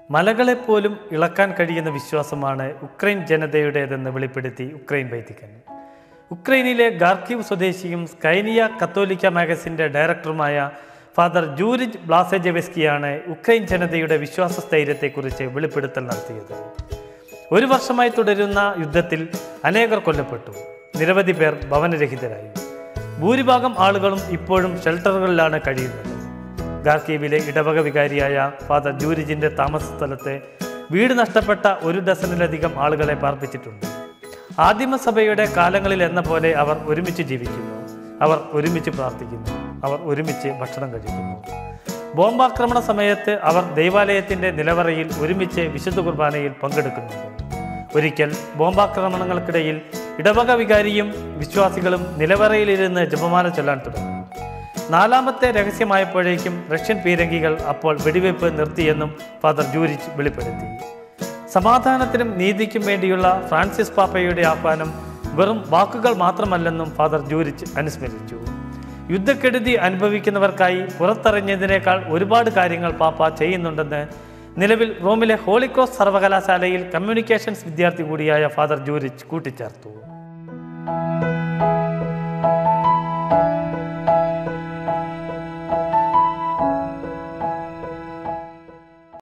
മലകളെപ്പോലും ഇളക്കാൻ കഴിയുന്ന വിശ്വാസമാണ് ഉക്രൈൻ ജനതയുടേതെന്ന് വെളിപ്പെടുത്തി ഉക്രൈൻ വൈദികൻ ഉക്രൈനിലെ ഗാർക്കീവ് സ്വദേശിയും സ്കൈനിയ കത്തോലിക്ക മാഗസിൻ്റെ ഡയറക്ടറുമായ ഫാദർ ജൂരിജ് ബ്ലാസെജെവെസ്കിയാണ് ഉക്രൈൻ ജനതയുടെ വിശ്വാസ സ്ഥൈര്യത്തെക്കുറിച്ച് വെളിപ്പെടുത്തൽ നടത്തിയത് ഒരു വർഷമായി തുടരുന്ന യുദ്ധത്തിൽ അനേകർ കൊല്ലപ്പെട്ടു നിരവധി പേർ ഭവനരഹിതരായി ഭൂരിഭാഗം ആളുകളും ഇപ്പോഴും ഷെൽട്ടറുകളിലാണ് കഴിയുന്നത് ഗാർക്കീവിലെ ഇടവക വികാരിയായ ഫാദർ ജൂരിജിന്റെ താമസ സ്ഥലത്ത് വീട് നഷ്ടപ്പെട്ട ഒരു ഡസനിലധികം ആളുകളെ പാർപ്പിച്ചിട്ടുണ്ട് ആദിമസഭയുടെ കാലങ്ങളിൽ എന്ന പോലെ അവർ ഒരുമിച്ച് ജീവിക്കുന്നു അവർ ഒരുമിച്ച് പ്രാർത്ഥിക്കുന്നു അവർ ഒരുമിച്ച് ഭക്ഷണം കഴിക്കുന്നു ബോംബാക്രമണ സമയത്ത് അവർ ദൈവാലയത്തിന്റെ നിലവറയിൽ ഒരുമിച്ച് വിശുദ്ധ കുർബാനയിൽ പങ്കെടുക്കുന്നുണ്ട് ഒരിക്കൽ ബോംബാക്രമണങ്ങൾക്കിടയിൽ ഇടവക വികാരിയും വിശ്വാസികളും നിലവറയിലിരുന്ന് ജപമാല ചൊല്ലാൻ തുടങ്ങി നാലാമത്തെ രഹസ്യമായപ്പോഴേക്കും റഷ്യൻ പീരങ്കികൾ അപ്പോൾ വെടിവെപ്പ് നിർത്തിയെന്നും ഫാദർ ജൂരിച്ച് വെളിപ്പെടുത്തി സമാധാനത്തിനും നീതിക്കും വേണ്ടിയുള്ള ഫ്രാൻസിസ് പാപ്പയുടെ ആഹ്വാനം വെറും വാക്കുകൾ മാത്രമല്ലെന്നും ഫാദർ ജൂരിച്ച് അനുസ്മരിച്ചു യുദ്ധക്കെടുതി അനുഭവിക്കുന്നവർക്കായി പുറത്തറിഞ്ഞതിനേക്കാൾ ഒരുപാട് കാര്യങ്ങൾ പാപ്പ ചെയ്യുന്നുണ്ടെന്ന് നിലവിൽ റോമിലെ ഹോളിക്രോസ് സർവകലാശാലയിൽ കമ്മ്യൂണിക്കേഷൻസ് വിദ്യാർത്ഥി കൂടിയായ ഫാദർ ജൂരിച്ച് കൂട്ടിച്ചേർത്തു